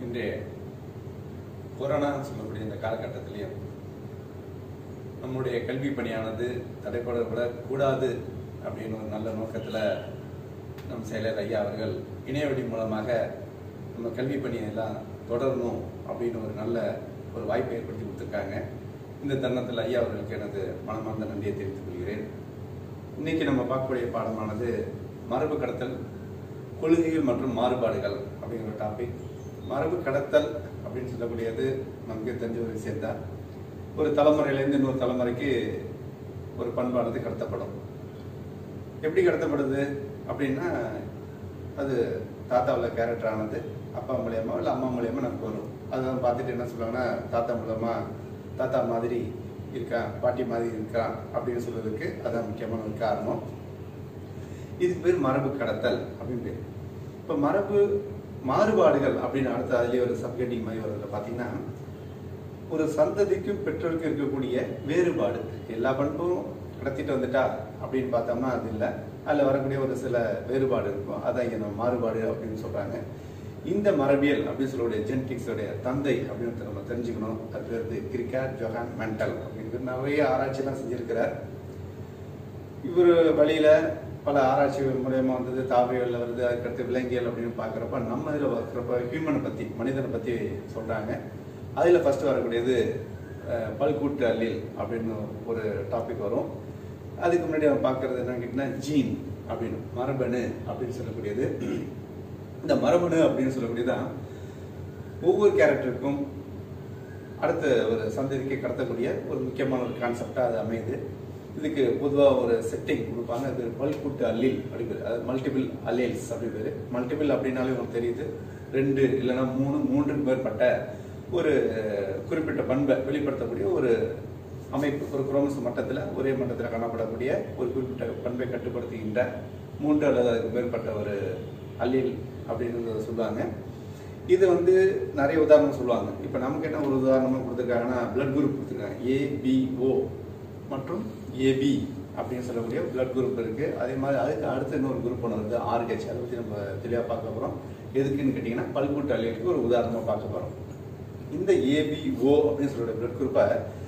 இன்றைய கொரோனான்னு சொல்லக்கூடிய இந்த காலகட்டத்திலையும் நம்முடைய கல்வி பணியானது தடைப்படக்கூடாது அப்படின்னு ஒரு நல்ல நோக்கத்தில் நம் செயலர் ஐயா அவர்கள் இணையவழி மூலமாக நம்ம கல்வி பணியை எல்லாம் தொடரணும் அப்படின்னு ஒரு நல்ல ஒரு வாய்ப்பை ஏற்படுத்தி கொடுத்துருக்காங்க இந்த தருணத்தில் ஐயா அவர்களுக்கு எனது மனமார்ந்த நன்றியை தெரிவித்துக் கொள்கிறேன் இன்னைக்கு நம்ம பார்க்கக்கூடிய பாடமானது மரபு கடத்தல் கொள்கைகள் மற்றும் மாறுபாடுகள் அப்படிங்கிற டாபிக் மரபு கடத்தல் அப்படின்னு சொல்லக்கூடியது நமக்கு தெரிஞ்ச ஒரு விஷயம்தான் ஒரு தலைமுறையிலேருந்து இன்னொரு தலைமுறைக்கு ஒரு பண்பானது கடத்தப்படும் எப்படி கடத்தப்படுது அப்படின்னா அது தாத்தாவில் கேரக்டர் ஆனது அப்பா மூலியமா இல்லை அம்மா மூலியமா நமக்கு வரும் அதெல்லாம் பார்த்துட்டு என்ன சொல்லுவாங்கன்னா தாத்தா மூலமா தாத்தா மாதிரி இருக்கான் பாட்டி மாதிரி இருக்கான் அப்படின்னு சொல்றதுக்கு அதான் முக்கியமான ஒரு காரணம் இதுக்கு பேர் மரபு கடத்தல் அப்படின்னு பேர் இப்போ மரபு மாறுபாடுகள் அப்படின்னு அடுத்த அதுலேயே ஒரு சப்கெட்டிங் மாதிரி வருதுல பார்த்தீங்கன்னா ஒரு சந்ததிக்கும் பெற்றோருக்கும் இருக்கக்கூடிய வேறுபாடு எல்லா பண்பும் கடத்திட்டு வந்துட்டா அப்படின்னு பார்த்தோம்னா அது இல்லை அதில் வரக்கூடிய ஒரு சில வேறுபாடு இருக்கும் அதான் இங்கே நம்ம மாறுபாடு அப்படின்னு சொல்றாங்க இந்த மரபியல் அப்படின்னு சொல்லக்கூடிய ஜெனடிக்ஸோடைய தந்தை அப்படின்னு நம்ம தெரிஞ்சுக்கணும் அது பேர் கிரிக்கெட் ஜொஹான் மென்டல் அப்படின்னு நிறைய ஆராய்ச்சியெல்லாம் செஞ்சிருக்கிறார் இவர் வழியில பல ஆராய்ச்சிகள் மூலயமா வந்தது தாவரவியல் வருது அதுக்கடுத்து விலங்கியல் அப்படின்னு பார்க்குறப்ப நம்ம இதில் பார்க்குறப்ப ஹியூமனை பற்றி மனிதனை பற்றி சொல்கிறாங்க அதில் ஃபர்ஸ்ட் வரக்கூடியது அஹ், பல்கூட்டு அல்லில் அப்படின்னு ஒரு டாபிக் வரும் அதுக்கு முன்னாடி நம்ம பார்க்கறது என்னன்னு கேட்டிங்கன்னா ஜீன் அப்படின்னு மரபணு அப்படின்னு சொல்லக்கூடியது இந்த மரபணு அப்படின்னு சொல்லக்கூடியதான் ஒவ்வொரு கேரக்டருக்கும் அடுத்த ஒரு சந்ததிக்கு கடத்தக்கூடிய ஒரு முக்கியமான ஒரு கான்செப்டாக அது அமையுது இதுக்கு பொதுவாக ஒரு செட்டிங் கொடுப்பாங்க அது பல்கூட்டு அல்லில் அப்படி பேர் அது மல்டிபிள் அல்லேல்ஸ் அப்படி பேர் மல்டிபிள் அப்படின்னாலே உங்களுக்கு தெரியுது ரெண்டு இல்லைன்னா மூணு மூன்றுக்கு மேற்பட்ட ஒரு குறிப்பிட்ட பண்பை வெளிப்படுத்தக்கூடிய ஒரு அமைப்பு ஒரு குரோமஸ் மட்டத்தில் ஒரே மட்டத்தில் காணப்படக்கூடிய ஒரு குறிப்பிட்ட பண்பை கட்டுப்படுத்துகின்ற மூன்று அல்லது அதுக்கு மேற்பட்ட ஒரு அல்லில் அப்படின்னு சொல்லுவாங்க இது வந்து நிறைய உதாரணம் சொல்லுவாங்க இப்போ நமக்கு என்ன ஒரு உதாரணமாக கொடுத்துருக்காங்கன்னா பிளட் குரூப் கொடுத்துருக்காங்க ஏபிஓ மற்றும் ஏபி அப்படின்னு சொல்லக்கூடிய பிளட் குரூப் இருக்கு அதே மாதிரி அதுக்கு அடுத்து இன்னொரு குரூப் ஒன்று வந்து ஆர்ஹெச் அதை பற்றி நம்ம தெளிவாக பார்க்க போகிறோம் எதுக்குன்னு கேட்டிங்கன்னா பல்கூட்டு அல்லியலுக்கு ஒரு உதாரணமாக பார்க்க போகிறோம் இந்த ஏபிஓ அப்படின்னு சொல்லக்கூடிய பிளட் குரூப்பை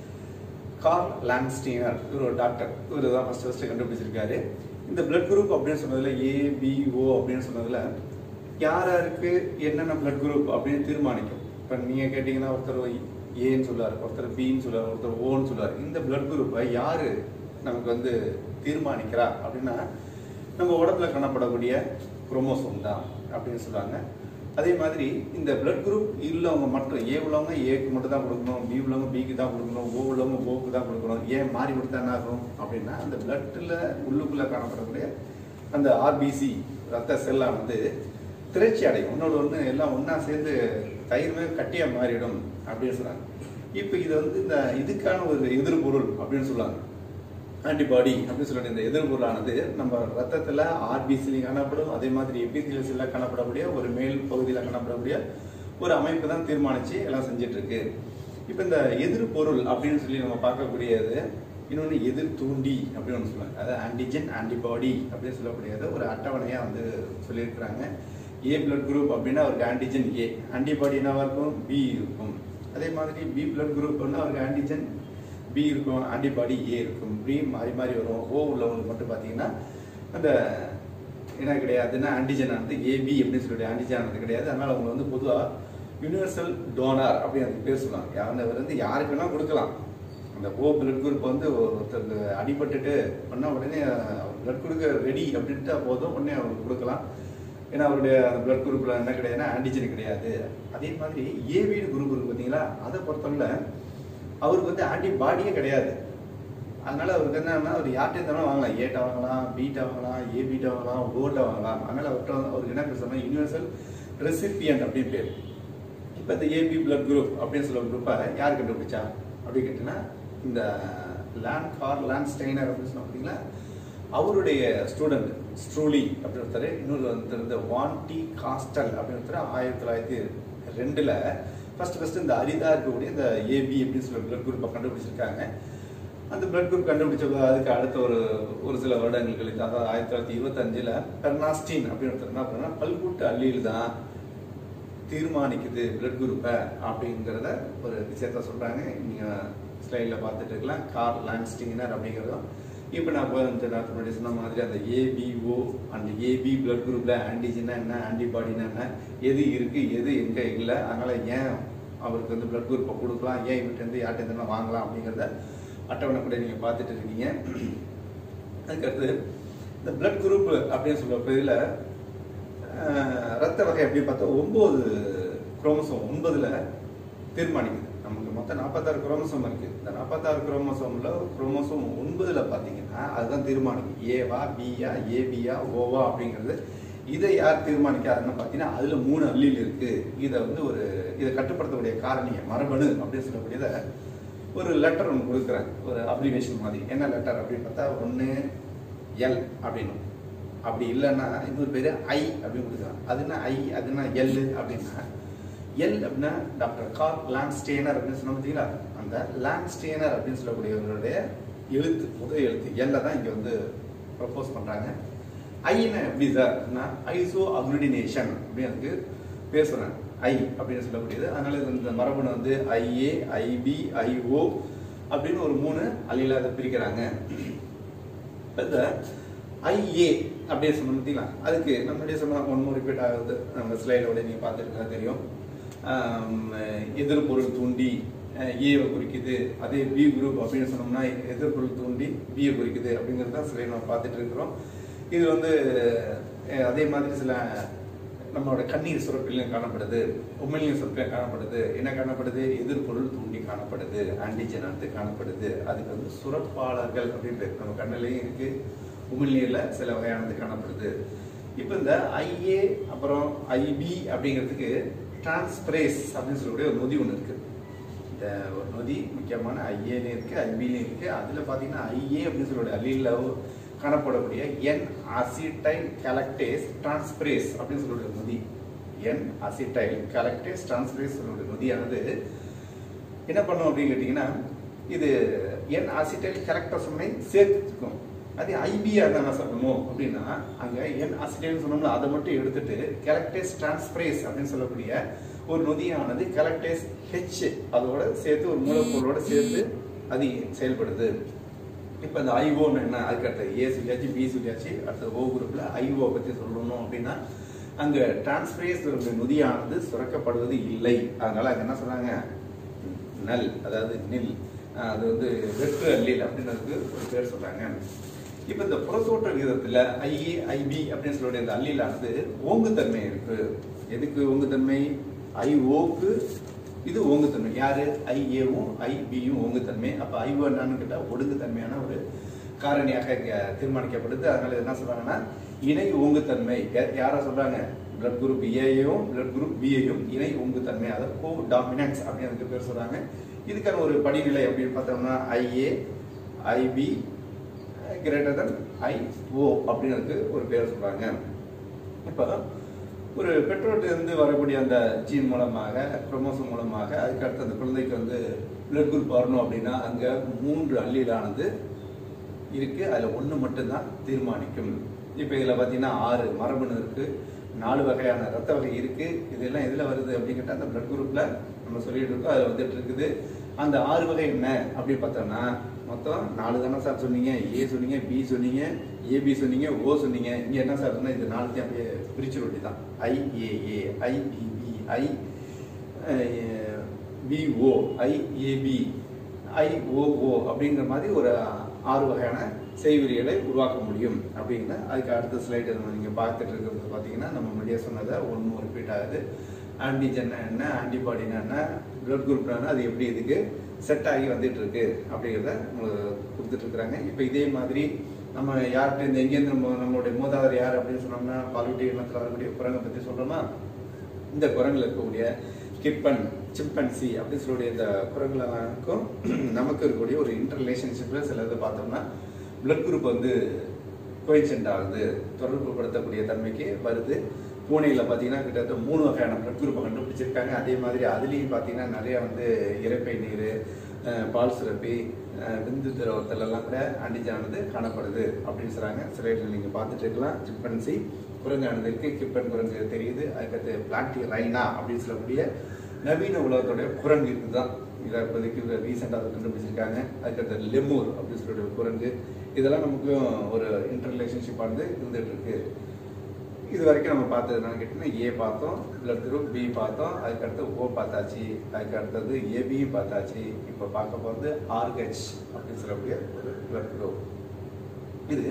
கார்ல் லாங்ஸ்டீனர் இவர் ஒரு டாக்டர் இவர் தான் ஃபர்ஸ்ட் ஃபர்ஸ்ட் கண்டுபிடிச்சிருக்காரு இந்த பிளட் குரூப் அப்படின்னு சொன்னதுல ஏபிஓ அப்படின்னு சொன்னதுல யார் யாருக்கு என்னென்ன பிளட் குரூப் அப்படின்னு தீர்மானிக்கும் இப்போ நீங்க கேட்டீங்கன்னா ஒருத்தர் ஏன்னு சொல்லுவார் ஒருத்தர் பின்னு சொல்லுவார் ஒருத்தர் ஓன்னு சொல்லுவார் இந்த பிளட் குரூப்பை யாரு நமக்கு வந்து தீர்மானிக்கிறா அப்படின்னா நம்ம உடம்புல காணப்படக்கூடிய குரோமோசோம் தான் அப்படின்னு சொல்லுவாங்க அதே மாதிரி இந்த பிளட் குரூப் உள்ளவங்க மட்டும் ஏ உள்ளவங்க ஏக்கு மட்டும் தான் கொடுக்கணும் பி உள்ளவங்க பிக்கு தான் கொடுக்கணும் ஓ உள்ளவங்க ஓக்கு தான் கொடுக்கணும் ஏன் மாறி கொடுத்தா என்ன ஆகும் அப்படின்னா அந்த பிளட்டில் உள்ளுக்குள்ள காணப்படக்கூடிய அந்த ஆர்பிசி ரத்த செல்லானது திரைச்சி அடையும் இன்னொரு ஒன்று எல்லாம் ஒன்றா சேர்ந்து தயிர்மே கட்டியாக மாறிடும் அப்படின்னு சொல்றாங்க இப்போ இது வந்து இந்த இதுக்கான ஒரு எதிர்பொருள் அப்படின்னு சொல்லுவாங்க ஆன்டிபாடி அப்படின்னு சொல்லிட்டு இந்த எதிர்பொருளானது நம்ம ரத்தத்துல ஆர்பிசிலையும் காணப்படும் அதே மாதிரி எபிசிலியஸ்ல காணப்படக்கூடிய ஒரு மேல் பகுதியில் காணப்படக்கூடிய ஒரு அமைப்பு தான் தீர்மானிச்சு எல்லாம் செஞ்சுட்டு இருக்கு இப்போ இந்த எதிர்பொருள் அப்படின்னு சொல்லி நம்ம பார்க்கக்கூடியது இன்னொன்று எதிர் தூண்டி அப்படின்னு ஒன்று சொல்லுவாங்க அதாவது ஆன்டிஜென் ஆன்டிபாடி அப்படின்னு சொல்லக்கூடியது ஒரு அட்டவணையாக வந்து சொல்லியிருக்கிறாங்க ஏ பிளட் குரூப் அப்படின்னா அவருக்கு ஆன்டிஜென் ஏ ஆன்டிபாடி என்னவா இருக்கும் பி இருக்கும் அதே மாதிரி பி பிளட் குரூப்னா அவருக்கு ஆன்டிஜென் பி இருக்கும் ஆன்டிபாடி ஏ இருக்கும் பி மாறி மாறி வரும் ஓ உள்ளவங்களுக்கு மட்டும் பார்த்தீங்கன்னா அந்த என்ன கிடையாதுன்னா ஆன்டிஜன் ஆனது ஏபி அப்படின்னு சொல்லிட்டு ஆன்டிஜன் ஆனது கிடையாது அதனால அவங்க வந்து பொதுவாக யூனிவர்சல் டோனார் அப்படின்னு அதுக்கு பேர் சொல்லுவாங்க யார் அவர் வந்து யாருக்கு வேணா கொடுக்கலாம் அந்த ஓ பிளட் குரூப் வந்து ஒருத்தருக்கு அடிபட்டுட்டு பண்ணா உடனே பிளட் கொடுக்க ரெடி அப்படின்ட்டு போதும் உடனே அவருக்கு கொடுக்கலாம் ஏன்னா அவருடைய பிளட் குரூப்ல என்ன கிடையாதுன்னா ஆன்டிஜன் கிடையாது அதே மாதிரி ஏபிடி குரூப் இருக்கு பார்த்தீங்களா அதை பொறுத்தவரை அவருக்கு வந்து ஆன்டிபாடியே கிடையாது அதனால அவருக்கு என்னன்னா அவர் யார்கிட்ட இருந்தாலும் வாங்கலாம் ஏட்டை வாங்கலாம் பீட்டை வாங்கலாம் ஏ பீட்டை வாங்கலாம் ஓட்டை வாங்கலாம் அதனால அவர்கிட்ட வந்து அவருக்கு என்ன பேர் சொன்னா யூனிவர்சல் ரெசிபியன்ட் அப்படின்னு பேர் இப்போ இந்த ஏபி பிளட் குரூப் அப்படின்னு சொல்ல குரூப்பை யார் கண்டுபிடிச்சா அப்படின்னு கேட்டீங்கன்னா இந்த லேண்ட் கார் லேண்ட் ஸ்டெய்னர் அப்படின்னு சொன்ன பார்த்தீங்களா அவருடைய ஸ்டூடெண்ட் ஸ்ட்ரூலி அப்படின்னு ஒருத்தர் இன்னொரு வந்து இந்த வான்டி காஸ்டல் அப்படின்னு ஒருத்தர் ஆயிரத்தி தொள்ளாயிரத்தி ரெண்டுல ஃபர்ஸ்ட் ஃபர்ஸ்ட் இந்த அரிதா இருக்கக்கூடிய இந்த ஏபி அப்படின்னு சொல்ல பிளட் குரூப்பை கண்டுபிடிச்சிருக்காங்க அந்த பிளட் குரூப் கண்டுபிடிச்ச அதுக்கு அடுத்த ஒரு ஒரு சில வருடங்கள் கழித்து அதாவது ஆயிரத்தி தொள்ளாயிரத்தி இருபத்தஞ்சில் பெர்னாஸ்டின் அப்படின்னு ஒருத்தர் என்ன பண்ணா பல்கூட்டு அல்லியில் தான் தீர்மானிக்குது பிளட் குரூப்பை அப்படிங்கிறத ஒரு விஷயத்த சொல்றாங்க நீங்க ஸ்லைட்ல பார்த்துட்டு இருக்கலாம் கார் லான்ஸ்டிங்னர் அப்படிங்கிறதும் இப்போ நான் கொஞ்ச நேரத்துக்கு முன்னாடி சொன்ன மாதிரி அந்த ஏபிஓ அந்த ஏபி பிளட் குரூப்ல ஆன்டிஜினா என்ன ஆன்டிபாடினா என்ன எது இருக்கு எது எங்க இல்லை அதனால ஏன் அவருக்கு வந்து பிளட் குரூப்பை கொடுக்கலாம் ஏன் இவர்கிட்ட இருந்து யார்கிட்ட இருந்து வாங்கலாம் அப்படிங்கிறத அட்டவணை கூட நீங்க பார்த்துட்டு இருக்கீங்க அதுக்கடுத்து இந்த பிளட் குரூப் அப்படின்னு சொல்ற இதில் ரத்த வகை அப்படின்னு பார்த்தா ஒன்பது குரோமோசோம் ஒன்பதுல தீர்மானிக்குது நமக்கு மொத்தம் நாற்பத்தாறு குரோமோசோம் இருக்கு இந்த நாற்பத்தாறு குரோமோசோம்ல குரோமோசோம் ஒன்பதுல பாத்தீங்கன்னா அதுதான் தீர்மானிக்கும் ஏவா பியா ஏபியா ஓவா அப்படிங்கிறது இதை யார் தீர்மானிக்காருன்னு பார்த்தீங்கன்னா அதுல மூணு அல்லில் இருக்கு இதை வந்து ஒரு இதை கட்டுப்படுத்தக்கூடிய காரணிய மரபணு அப்படின்னு சொல்லக்கூடியதை ஒரு லெட்டர் ஒன்று கொடுக்குறாங்க ஒரு அப்ளிகேஷன் மாதிரி என்ன லெட்டர் அப்படின்னு பார்த்தா ஒன்று எல் அப்படின்னு அப்படி இல்லைன்னா இன்னொரு பேர் ஐ அப்படின்னு கொடுக்குறாங்க அதுனா ஐ அதுனா எல் அப்படின்னா எல் அப்படின்னா டாக்டர் கார் லான்ஸ்டேனர் அப்படின்னு சொன்ன பார்த்தீங்களா அந்த லான்ஸ்டேனர் அப்படின்னு சொல்லக்கூடியவருடைய எழுத்து முதல் எழுத்து எல்ல தான் இங்கே வந்து ப்ரப்போஸ் பண்ணுறாங்க ஐன்னு எப்படி சார்னா ஐசோ அக்ரிடினேஷன் அப்படின்னு அதுக்கு பேர் சொல்றாங்க ஐ அப்படின்னு சொல்லக்கூடியது அதனால இது இந்த மரபணு வந்து ஐஏ ஐபி ஐஓ அப்படின்னு ஒரு மூணு அள்ளியில் அதை பிரிக்கிறாங்க இந்த ஐஏ அப்படியே சொன்ன பார்த்தீங்களா அதுக்கு நம்மளுடைய சொன்ன ஒன் மோர் ரிப்பீட் ஆகுது நம்ம ஸ்லைடோட நீங்கள் பார்த்துருக்கா தெரியும் ஆம், எதிர்பொருள் தூண்டி ஏவை குறிக்குது அதே பி குரூப் அப்படின்னு சொன்னோம்னா எதிர்பொருள் தூண்டி பியை குறிக்குது அப்படிங்கிறது தான் ஸ்லைட் நம்ம பார்த்துட்டு இருக்கிறோம் இது வந்து அஹ், அதே மாதிரி சில நம்மளோட கண்ணீர் சுரப்பிலையும் காணப்படுது உமிழ்நீர் சுரப்பிலையும் காணப்படுது என்ன காணப்படுது எதிர்பொருள் தூண்டி காணப்படுது ஆன்டிஜன் அடுத்து காணப்படுது அதுக்கு வந்து சுரப்பாளர்கள் அப்படின்னு பேர் நம்ம கண்ணிலையும் இருக்கு உமிழ்நீர்ல சில வகையானது காணப்படுது இப்போ இந்த ஐஏ அப்புறம் ஐபி அப்படிங்கிறதுக்கு டிரான்ஸ்பிரேஸ் அப்படின்னு சொல்லக்கூடிய ஒரு நொதி ஒன்று இருக்கு இந்த ஒரு நொதி முக்கியமான ஐஏலையும் இருக்கு ஐபிலையும் இருக்கு அதுல பாத்தீங்கன்னா ஐஏ அப்படின்னு சொல்லக்கூடிய அல்லில காணப்படக்கூடிய என் அசிடைல் கலக்டேஸ் டிரான்ஸ்பிரேஸ் அப்படின்னு சொல்லக்கூடிய நொதி என் அசிடைல் கலக்டேஸ் டிரான்ஸ்பிரேஸ் சொல்லக்கூடிய நொதியானது என்ன பண்ணும் அப்படின்னு கேட்டீங்கன்னா இது என் அசிடைல் கலக்டோசமை சேர்த்துக்கும் அது ஐபியா என்ன சொல்லணும் அப்படின்னா அங்க என் அசிடைல் சொன்னோம்னா அதை மட்டும் எடுத்துட்டு கலக்டேஸ் டிரான்ஸ்பிரேஸ் அப்படின்னு சொல்லக்கூடிய ஒரு நொதியானது கலக்டேஸ் ஹெச் அதோட சேர்த்து ஒரு மூலப்பொருளோட சேர்த்து அது செயல்படுது இப்போ இந்த ஐஓன்னு என்ன அதுக்கு அடுத்து ஏ சொல்லியாச்சு பி சொல்லியாச்சு அடுத்து ஓ குரூப்ல ஐஓ பத்தி சொல்லணும் அப்படின்னா அங்க டிரான்ஸ்பிரேஸ் நொதியானது சுரக்கப்படுவது இல்லை அதனால அங்க என்ன சொன்னாங்க நல் அதாவது நில் அஹ் அது வந்து வெற்று அல்லில் அப்படின்றதுக்கு ஒரு பேர் சொல்றாங்க இப்போ இந்த புறத்தோற்ற விகிதத்துல ஐஏ ஐபி அப்படின்னு சொல்லக்கூடிய இந்த அல்லிலானது ஓங்குத்தன்மை இருக்கு எதுக்கு ஓங்குத்தன்மை ஐஓக்கு இது ஓங்குத்தன்மை யாரு ஐஏவும் ஐபியும் ஓங்குத்தன்மை அப்ப ஐஓ என்னன்னு கேட்டா ஒடுங்குத்தன்மையான ஒரு காரணியாக இங்க தீர்மானிக்கப்படுது அதனால என்ன சொல்றாங்கன்னா இணை ஓங்குத்தன்மை யா- யாரா சொல்றாங்க பிளட் குரூப் ஏயையும் பிளட் குரூப் பியையும் இணை ஓங்குத்தன்மை அதை கோ டாமினன்ஸ் அப்படின்னு அதுக்கு பேர் சொல்றாங்க இதுக்கான ஒரு படிநிலை அப்படின்னு பார்த்தோம்னா IA IB greater than IO அப்படின்னு அதுக்கு ஒரு பேர் சொல்றாங்க இப்போ ஒரு பெற்றோர்கிட்ட வரக்கூடிய அந்த ஜீன் மூலமாக குரோமோசோம் மூலமாக அதுக்கு அடுத்து அந்த குழந்தைக்கு வந்து பிளட் குரூப் வரணும் அப்படின்னா அங்க மூன்று அல்லீலானது இருக்கு அதுல ஒண்ணு மட்டும்தான் தீர்மானிக்கும் இப்போ இதுல பாத்தீங்கன்னா ஆறு மரபணு இருக்கு நாலு வகையான ரத்த வகை இருக்கு இதெல்லாம் எதுல வருது அப்படின்னு கேட்டா அந்த பிளட் குரூப்ல நம்ம சொல்லிட்டு இருக்கோம் அது வந்துட்டு இருக்குது அந்த ஆறு வகை என்ன அப்படின்னு பார்த்தோம்னா மொத்தம் நாலு தானே சார் சொன்னீங்க ஏ சொன்னீங்க பி சொன்னீங்க ஏபி சொன்னீங்க ஓ சொன்னீங்க இங்க என்ன சார் சொன்னா இது நாலுத்தையும் அப்படியே பிரிச்சு தான் IAA IBB I BO IAB IOO அப்படிங்கிற மாதிரி ஒரு ஆறு வகையான செய்விரிகளை உருவாக்க முடியும் அப்படின்னு அதுக்கு அடுத்த ஸ்லைடு நம்ம நீங்க பார்த்துட்டு இருக்கிறது பார்த்தீங்கன்னா நம்ம முன்னாடியே சொன்னதை ஒன்று ரிப்பீட் ஆகுது ஆன்டிஜன் என்ன ஆன்டிபாடினா என்ன பிளட் குரூப் அது எப்படி இதுக்கு செட் ஆகி வந்துட்டு இருக்கு அப்படிங்கிறத உங்களுக்கு கொடுத்துட்டு இருக்கிறாங்க இப்போ இதே மாதிரி நம்ம யார்கிட்ட இந்த எங்கேருந்து நம்ம நம்மளுடைய மூதாதையர் யார் அப்படின்னு சொன்னோம்னா பாலூட்டி இனத்தில் வரக்கூடிய குரங்கை பற்றி சொல்றோமா இந்த குரங்குல இருக்கக்கூடிய கிப்பன் சிம்பன்சி அப்படின்னு சொல்லக்கூடிய இந்த குரங்குகளுக்கும் நமக்கு இருக்கக்கூடிய ஒரு இன்டர் ரிலேஷன்ஷிப்ல சில இதை பார்த்தோம்னா பிளட் குரூப் வந்து கோயின்சென்ட் ஆகுது தொடர்பு படுத்தக்கூடிய தன்மைக்கு வருது பூனையில் பார்த்தீங்கன்னா கிட்டத்தட்ட மூணு வகையான பிளட் குரூப்பை கண்டுபிடிச்சிருக்காங்க அதே மாதிரி அதுலேயும் பார்த்தீங்கன்னா நிறைய வந்து இறப்பை நீர் அஹ், பால் சுரப்பி அஹ், விந்து திரவத்துல எல்லாம் கூட ஆன்டிஜானது காணப்படுது அப்படின்னு சொல்றாங்க சிலையில் நீங்கள் பார்த்துட்டு இருக்கலாம் சிம்பன்சி குரங்கானது இருக்கு கிப்பன் குரங்கு தெரியுது அதுக்கடுத்து பிளாட்டி ரைனா அப்படின்னு சொல்லக்கூடிய நவீன உலகத்தோட குரங்கு இதுதான் இதை இப்போதைக்கு ரீசெண்டாக அதை கண்டுபிடிச்சிருக்காங்க அதுக்கடுத்து லெமூர் அப்படின்னு சொல்லக்கூடிய ஒரு குரங்கு இதெல்லாம் நமக்கும் ஒரு இன்டர் ரிலேஷன்ஷிப் ஆனது இருந்துட்டு இருக்கு இது வரைக்கும் நம்ம பார்த்தது என்னன்னு கேட்டிங்கன்னா ஏ பார்த்தோம் பிளட் குரூப் பி பார்த்தோம் அதுக்கடுத்து ஓ பார்த்தாச்சு அதுக்கு அடுத்தது ஏபியும் பார்த்தாச்சு இப்போ பார்க்க போகிறது ஆர்ஹெச் அப்படின்னு சொல்லக்கூடிய ஒரு பிளட் குரூப் இது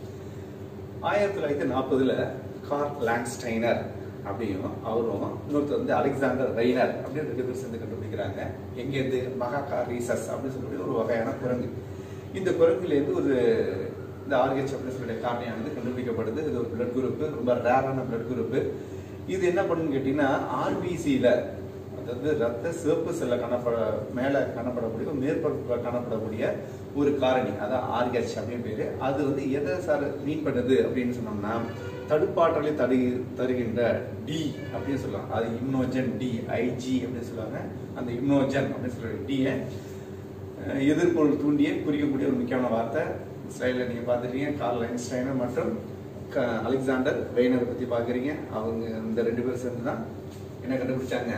ஆயிரத்தி தொள்ளாயிரத்தி நாற்பதுல கார்ல் லாங்ஸ்டைனர் அப்படியும் அவரும் இன்னொருத்தர் வந்து அலெக்சாண்டர் ரெய்னர் அப்படின்னு ரெண்டு பேர் சேர்ந்து கண்டுபிடிக்கிறாங்க எங்கேருந்து மகாகா ரீசஸ் அப்படின்னு சொல்லக்கூடிய ஒரு வகையான குரங்கு இந்த குரங்குலேருந்து ஒரு இந்த ஆர்ஹெச் அப்படின்னு சொல்லக்கூடிய காரணியானது கண்டுபிடிக்கப்படுது இது ஒரு பிளட் குரூப் ரொம்ப ரேரான பிளட் குரூப் இது என்ன பண்ணுன்னு கேட்டீங்கன்னா ஆர்பிசியில அதாவது ரத்த சிவப்பு செல்ல காணப்பட மேல காணப்படக்கூடிய மேற்பரப்புல காணப்படக்கூடிய ஒரு காரணி அதான் ஆர்கச் அப்படின்னு பேரு அது வந்து எதை சார் மீன் பண்ணுது அப்படின்னு சொன்னோம்னா தடுப்பாற்றலை தடு தருகின்ற டி அப்படின்னு சொல்லுவாங்க அது இம்னோஜன் டி ஐஜி அப்படின்னு சொல்லுவாங்க அந்த இம்னோஜன் அப்படின்னு சொல்ற டியை எதிர்ப்பொருள் தூண்டியை குறிக்கக்கூடிய ஒரு முக்கியமான வார்த்தை ஸ்லைடில் நீங்கள் பார்த்துட்டீங்க கார்ல் ஐன்ஸ்டைனர் மற்றும் க- அலெக்சாண்டர் வெய்னரை பற்றி பார்க்குறீங்க அவங்க இந்த ரெண்டு பேரும் சேர்ந்து தான் என்ன கண்டுபிடிச்சாங்க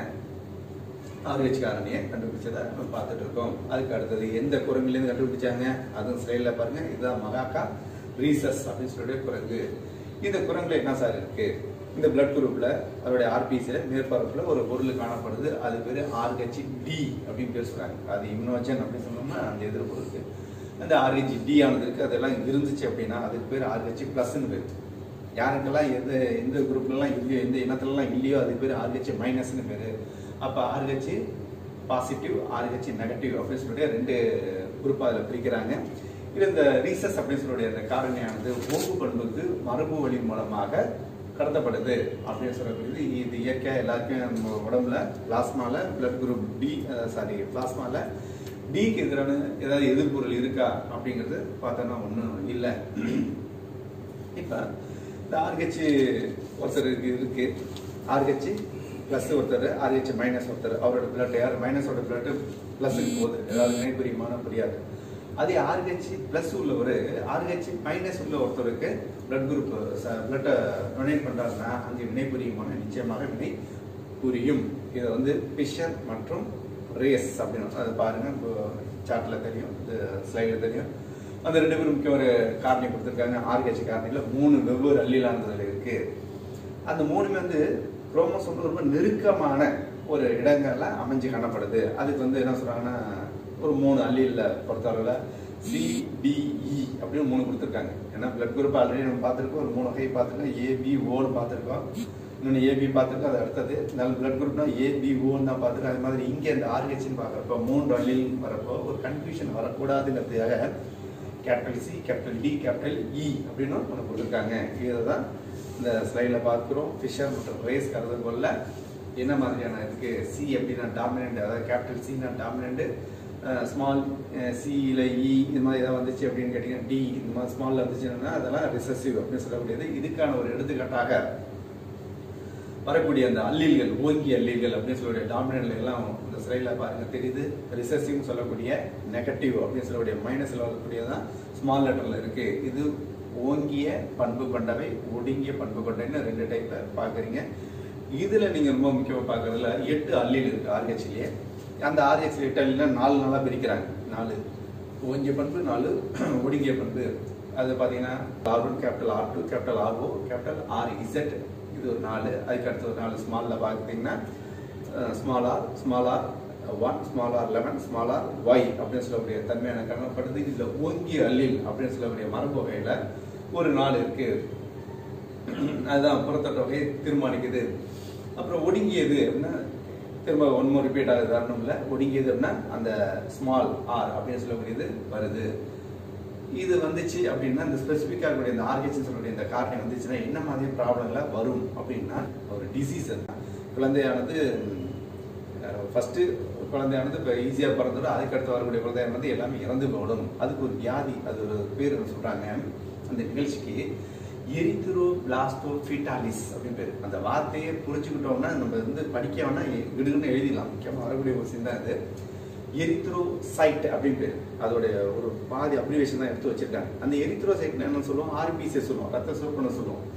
ஆர்ஹெச் காரணியை கண்டுபிடிச்சதை நம்ம பார்த்துட்டு இருக்கோம் அதுக்கு அடுத்தது எந்த குரங்குலேருந்து கண்டுபிடிச்சாங்க அதுவும் ஸ்லைடில் பாருங்க இதுதான் மகாக்கா ரீசஸ் அப்படின்னு சொல்லிட்டு குரங்கு இந்த குரங்குல என்ன சார் இருக்கு இந்த பிளட் குரூப்ல அதோடைய ஆர்பிசியில மேற்பரப்புல ஒரு பொருள் காணப்படுது அது பேரு ஆர்ஹெச் டி அப்படின்னு பேர் சொல்றாங்க அது இம்னோஜன் அப்படின்னு சொன்னோம்னா அந்த எதிர்ப்பு அந்த ஆர்ஹெச் டி ஆனது இருக்கு அதெல்லாம் இருந்துச்சு அப்படின்னா அதுக்கு பேர் ஆர்ஹெச் பிளஸ்ன்னு பேர் யாருக்கெல்லாம் எந்த எந்த குரூப்லலாம் இல்லையோ எந்த இனத்துலலாம் இல்லையோ அதுக்கு பேர் ஆர்ஹெச் மைனஸ்னு பேர் அப்போ ஆர்ஹெச் பாசிட்டிவ் ஆர்ஹெச் நெகட்டிவ் அப்படின்னு சொல்லிட்டு ரெண்டு குரூப் அதில் பிரிக்கிறாங்க இது இந்த ரீசஸ் அப்படின்னு சொல்லக்கூடிய அந்த காரணியானது ஓம்பு பண்புக்கு மரபு வழி மூலமாக கடத்தப்படுது அப்படின்னு சொல்லக்கூடியது இது இயற்கையாக எல்லாருக்கும் நம்ம உடம்புல பிளாஸ்மால பிளட் குரூப் டி சாரி பிளாஸ்மால டிக்கு எதிரான ஏதாவது எதிர்ப்பொருள் இருக்கா அப்படிங்கிறது பார்த்தோன்னா ஒன்றும் இல்லை இப்போ இந்த ஆர்ஹெச் ஒருத்தருக்கு இருக்கு ஆர்ஹெச் ப்ளஸ் ஒருத்தர் ஆர்ஹெச் மைனஸ் ஒருத்தர் அவரோட பிளட் யார் மைனஸோட பிளட் ப்ளஸ்க்கு போகுது ஏதாவது வினைபுரியுமான புரியாது அதே ஆர்ஹெச் ப்ளஸ் உள்ளவர் ஆர்ஹெச் மைனஸ் உள்ள ஒருத்தருக்கு பிளட் குரூப் பிளட்டை டொனேட் பண்ணுறாருன்னா அங்கே வினைபுரியுமான நிச்சயமாக வினை புரியும் இதை வந்து பிஷர் மற்றும் ரேஸ் அப்படின்னு அது பாருங்க சார்ட்ல தெரியும் இது ஸ்லைடில் தெரியும் அந்த ரெண்டு பேரும் முக்கிய ஒரு காரணி கொடுத்துருக்காங்க ஆர்கேஜி காரணியில் மூணு வெவ்வேறு அல்லிலானதுல இருக்கு அந்த மூணுமே வந்து குரோமோசோம் ரொம்ப நெருக்கமான ஒரு இடங்கள்ல அமைஞ்சு காணப்படுது அதுக்கு வந்து என்ன சொல்றாங்கன்னா ஒரு மூணு அல்லியில் பொறுத்தளவில் சிடிஇ அப்படின்னு மூணு கொடுத்துருக்காங்க ஏன்னா பிளட் குரூப் ஆல்ரெடி நம்ம பார்த்துருக்கோம் ஒரு மூணு வகை பார்த்துருக்கோம் ஏபி ஓன்னு பார்த்துருக்கோம் இன்னொன்று ஏபி பார்த்துருக்கோம் அது அடுத்தது நல்ல பிளட் குரூப்னா ஏபிஓன்னு தான் பார்த்துருக்கோம் அது மாதிரி இங்கே இந்த ஆர்ஹெச்னு பார்க்குறப்போ மூன்று அல்லில் வரப்போ ஒரு கன்ஃபியூஷன் வரக்கூடாதுங்கிறதுக்காக capital C capital D capital E அப்படின்னு ஒன்று கொடுத்துருக்காங்க இதை தான் இந்த ஸ்லைடில் பார்க்குறோம் ஃபிஷர் மற்றும் ரேஸ் கருது போல என்ன மாதிரியான இதுக்கு சி அப்படின்னா டாமினண்ட் அதாவது கேபிட்டல் சினா டாமினண்ட் ஸ்மால் சியில் இ இது மாதிரி ஏதாவது வந்துச்சு அப்படின்னு கேட்டிங்கன்னா டி இந்த மாதிரி ஸ்மாலில் வந்துச்சுன்னா அதெல்லாம் ரிசசிவ் அப்படின்னு சொல்லக்கூடியது இதுக்கான ஒரு எடுத்துக்காட்டாக வரக்கூடிய அந்த அல்லீல்கள் ஓங்கி அல்லீல்கள் அப்படின்னு சொல்லக்கூடிய டாமினன்ட்ல எல்லாம் இந்த ஸ்லைடில் பாருங்க தெரியுது ரிசசிவ் சொல்லக்கூடிய நெகட்டிவ் அப்படின்னு சொல்லக்கூடிய மைனஸ்ல வரக்கூடியதான் ஸ்மால் லெட்டர்ல இருக்கு இது ஓங்கிய பண்பு கொண்டவை ஒடுங்கிய பண்பு கொண்டவைன்னு ரெண்டு டைப்ல பாக்குறீங்க இதுல நீங்க ரொம்ப முக்கியமா பாக்குறதுல எட்டு அல்லீல் இருக்கு ஆர்ஹெச்லயே அந்த ஆர்ஹெச் எட்டு அல்லீல நாலு நாளா பிரிக்கிறாங்க நாலு ஓங்கிய பண்பு நாலு ஒடுங்கிய பண்பு அது பாத்தீங்கன்னா R one capital R two capital R O capital R Z இது ஒரு நாலு அதுக்கு அடுத்து ஒரு நாலு ஸ்மாலில் பார்த்தீங்கன்னா small R small R one small R eleven small R Y அப்படின்னு சொல்லக்கூடிய தன்மையான காணப்படுது இதில் ஓங்கிய அல்லில் அப்படின்னு சொல்லக்கூடிய மரபு வகையில் ஒரு நாலு இருக்கு அதுதான் புறத்தட்ட வகையை தீர்மானிக்குது அப்புறம் ஒடுங்கியது அப்படின்னா திரும்ப ஒன் மோர் ரிப்பீட் ஆகுது வரணும் இல்லை ஒடுங்கியது அப்படின்னா அந்த ஸ்மால் ஆர் அப்படின்னு சொல்லக்கூடியது வருது இது வந்துச்சு அப்படின்னா இந்த ஸ்பெசிஃபிக்காக இருக்கக்கூடிய இந்த ஆர்கேஜன் சொல்லக்கூடிய இந்த காரணம் வந்துச்சுன்னா என்ன மாதிரி ப்ராப்ளம்ல வரும் அப்படின்னா ஒரு டிசீஸ் குழந்தையானது ஃபர்ஸ்ட் குழந்தையானது இப்போ ஈஸியாக பிறந்துடும் அதுக்கடுத்து வரக்கூடிய குழந்தையானது எல்லாமே இறந்து போடும் அதுக்கு ஒரு வியாதி அது ஒரு பேர் சொல்றாங்க அந்த நிகழ்ச்சிக்கு எரித்ரோ பிளாஸ்டோ ஃபீட்டாலிஸ் அப்படின்னு பேர் அந்த வார்த்தையை புரிஞ்சுக்கிட்டோம்னா நம்ம வந்து படிக்க வேணா விடுன்னு எழுதிடலாம் முக்கியமாக வரக்கூடிய ஒரு சின்ன அது எரித்ரோசைட் அப்படின்னு பேர் அதோடைய ஒரு பாதி அப்ரிவேஷன் தான் எடுத்து வச்சிருக்காங்க அந்த எரித்ரோசைட் என்ன சொல்லுவோம் ஆர்பிசி சொல்லுவோம் ரத்த சிவப்புன்னு சொல்லுவோம்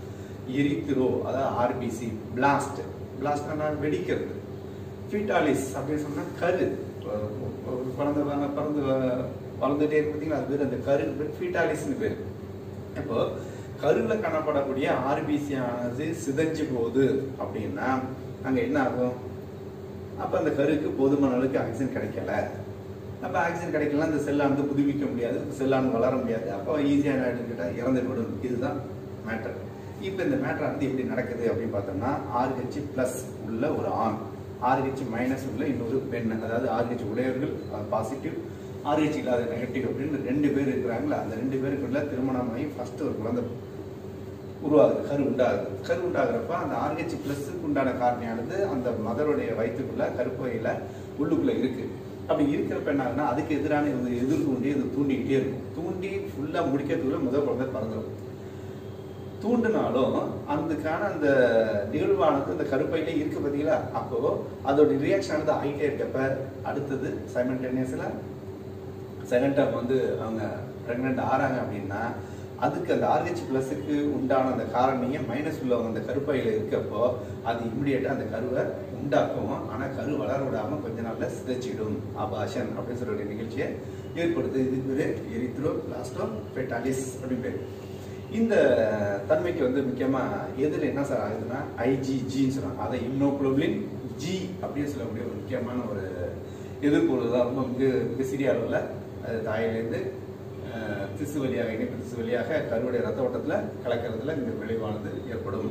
எரித்திரோ அதாவது ஆர்பிசி பிளாஸ்ட் பிளாஸ்ட்னா வெடிக்கிறது ஃபீட்டாலிஸ் அப்படின்னு சொன்னா கரு ஒரு- ஒரு குழந்தை வ- பிறந்து வ- வளர்ந்துட்டே இருக்கு பார்த்தீங்களா அது பேர் அந்த கரு பேர் ஃபீட்டாலிஸ்னு பேர் இப்போ கருவில் காணப்படக்கூடிய ஆர்பிசி ஆனது சிதைஞ்சு போகுது அப்படின்னா அங்க என்ன ஆகும் அப்ப அந்த கருக்கு போதுமான அளவுக்கு ஆக்சிஜன் கிடைக்கல அப்ப ஆக்சிஜன் கிடைக்கலன்னா அந்த செல்லானது புதுப்பிக்க முடியாது செல்லானது வளர முடியாது அப்போ ஈஸியாக கிட்ட இறந்து விடும் இதுதான் மேட்டர் இப்போ இந்த மேட்டர் வந்து எப்படி நடக்குது அப்படின்னு பார்த்தோம்னா ஆர்ஹெச் பிளஸ் உள்ள ஒரு ஆண் ஆர்ஹெச் மைனஸ் உள்ள இன்னொரு பெண் அதாவது ஆர்ஹெச் உடையவர்கள் பாசிட்டிவ் ஆர்ஹெச் இல்லாத நெகட்டிவ் அப்படின்னு ரெண்டு பேர் இருக்கிறாங்களா அந்த ரெண்டு பேருக்குள்ள திருமணமாகி ஃபர்ஸ்ட் ஒரு குழந்தை உருவாகுது கரு உண்டாகுது கரு உண்டாகிறப்ப அந்த ஆர்ஹெச் பிளஸ்க்கு உண்டான காரணியானது அந்த மதருடைய வயிற்றுக்குள்ள கருப்பையில உள்ளுக்குள்ள இருக்கு அப்படி இருக்கிறப்ப என்ன ஆகுதுன்னா அதுக்கு எதிரான இது எதிர்ப்பு உண்டு இது தூண்டிக்கிட்டே இருக்கும் தூண்டி ஃபுல்லா முடிக்கிறதுக்குள்ள முதல் குழந்தை பறந்துடும் தூண்டினாலும் அதுக்கான அந்த நிகழ்வானது அந்த கருப்பையில இருக்கு பார்த்தீங்களா அப்போ அதோட ரியாக்ஷன் ஆனது ஆகிட்டே இருக்கப்ப அடுத்தது சைமல்டேனியஸ்ல செகண்ட் டைம் வந்து அவங்க ப்ரெக்னென்ட் ஆறாங்க அப்படின்னா அதுக்கு அந்த ஆர்ஹெச் பிளஸுக்கு உண்டான அந்த காரணியை மைனஸ் உள்ள அந்த கருப்பையில இருக்கப்போ அது இம்மிடியேட்டா அந்த கருவை உண்டாக்கும் ஆனா கரு வளர விடாம கொஞ்ச நாள்ல சிதைச்சிடும் அபாஷன் அப்படின்னு சொல்ற ஒரு நிகழ்ச்சியை ஏற்படுது இதுக்கு பேரு எரித்ரோ பிளாஸ்டோ பெட்டாலிஸ் அப்படின்னு பேரு இந்த தன்மைக்கு வந்து முக்கியமா எதுல என்ன சார் ஆகுதுன்னா ஐஜிஜின்னு சொல்றாங்க அதை இம்னோகுளோபிளின் ஜி அப்படின்னு சொல்லக்கூடிய ஒரு முக்கியமான ஒரு எதிர்ப்பு தான் ரொம்ப மிக மிக சிறிய அளவில் அது தாயிலேருந்து அஹ், திசு வழியாக இணைப்பு திசு வழியாக கருவுடைய ரத்த ஓட்டத்துல கலக்கிறதுல இந்த விளைவானது ஏற்படும்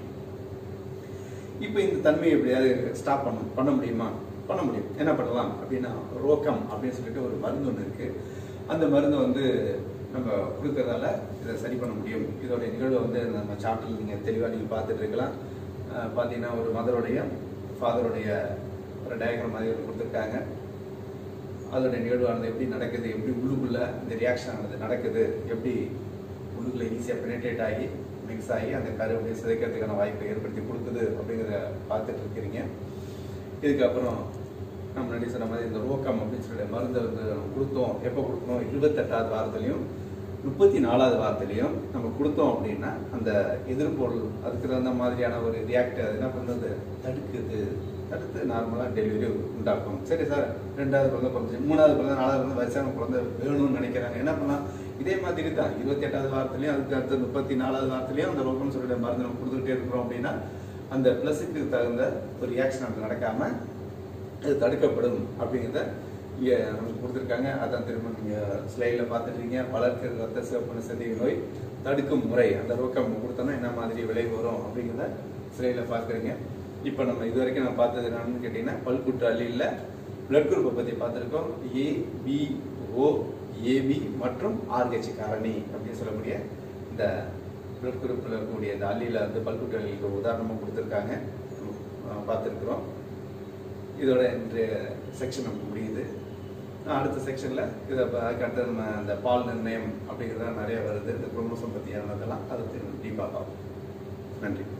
இப்போ இந்த தன்மையை எப்படியாவது ஸ்டாப் பண்ண பண்ண முடியுமா பண்ண முடியும் என்ன பண்ணலாம் அப்படின்னா ரோக்கம் அப்படின்னு சொல்லிட்டு ஒரு மருந்து ஒன்று இருக்கு அந்த மருந்தை வந்து நம்ம கொடுக்கறதால இதை சரி பண்ண முடியும் இதோடைய நிகழ்வை வந்து நம்ம சாப்டர்ல நீங்க தெளிவாக நீங்க பார்த்துட்டு இருக்கலாம் அஹ் பார்த்தீங்கன்னா ஒரு மதருடைய ஃபாதருடைய ஒரு டயக்ராம் மாதிரி ஒன்று கொடுத்துருக்காங்க அதோட நிகழ்வானது எப்படி நடக்குது எப்படி உள்ளுக்குள்ள இந்த ரியாக்ஷன் ஆனது நடக்குது எப்படி உள்ளுக்குள்ள ஈஸியாக பெனிட்ரேட் ஆகி மிக்ஸ் ஆகி அந்த கரு அப்படியே சிதைக்கிறதுக்கான வாய்ப்பை ஏற்படுத்தி கொடுக்குது அப்படிங்கிறத பார்த்துட்டு இருக்கிறீங்க இதுக்கப்புறம் நம்ம முன்னாடி சொன்ன மாதிரி இந்த ரோக்கம் அப்படின்னு சொல்லி மருந்தை வந்து நம்ம கொடுத்தோம் எப்போ கொடுக்கணும் இருபத்தெட்டாவது வாரத்துலையும் முப்பத்தி நாலாவது வாரத்துலையும் நம்ம கொடுத்தோம் அப்படின்னா அந்த எதிர்ப்பொருள் அதுக்கு தகுந்த மாதிரியான ஒரு ரியாக்ட் அது என்ன பண்ணுறது தடுக்குது தடுத்து நார்மலாக டெலிவரி உண்டாக்கும் சரி சார் ரெண்டாவது குழந்தை பிறந்துச்சு மூணாவது குழந்தை நாலாவது குழந்தை வயசான குழந்தை வேணும்னு நினைக்கிறாங்க என்ன பண்ணலாம் இதே மாதிரி தான் இருபத்தி எட்டாவது வாரத்துலையும் அதுக்கு அடுத்த முப்பத்தி நாலாவது வாரத்துலையும் அந்த ரோக்கம் சொல்லிய மருந்து நம்ம கொடுத்துக்கிட்டே இருக்கிறோம் அப்படின்னா அந்த ப்ளஸுக்கு தகுந்த ஒரு ரியாக்ஷன் நமக்கு நடக்காம அது தடுக்கப்படும் அப்படிங்கிறத இங்கே நமக்கு கொடுத்துருக்காங்க அதான் திரும்ப நீங்கள் ஸ்லைடில் பார்த்துட்டீங்க வளர்க்கிற ரத்த சிவப்பு சதிக நோய் தடுக்கும் முறை அந்த ரோக்கம் கொடுத்தோன்னா என்ன மாதிரி விளைவு வரும் அப்படிங்கிறத ஸ்லைடில் பார்க்குறீங்க இப்போ நம்ம இது வரைக்கும் நான் பார்த்தது என்னன்னு கேட்டிங்கன்னா பல்குற்ற அள்ளியில் பிளட் குரூப்பை பற்றி பார்த்துருக்கோம் ஏ பி ஓ ஏபி மற்றும் ஆர்ஹெச் காரணி அப்படின்னு சொல்லக்கூடிய இந்த பிளட் குரூப்பில் இருக்கக்கூடிய இந்த அள்ளியில் வந்து பல்குற்ற அள்ளிக்கு உதாரணமாக கொடுத்துருக்காங்க நம்ம பார்த்துருக்குறோம் இதோட இன்றைய செக்ஷன் நமக்கு முடியுது அடுத்த செக்ஷனில் இதை ப- அதுக்கு அடுத்து நம்ம அந்த பால் நிர்ணயம் அப்படிங்கிறதெல்லாம் நிறைய வருது இந்த குரோமோசோம் பற்றியானதெல்லாம் அதை டீப்பாக பார்ப்போம் நன்றி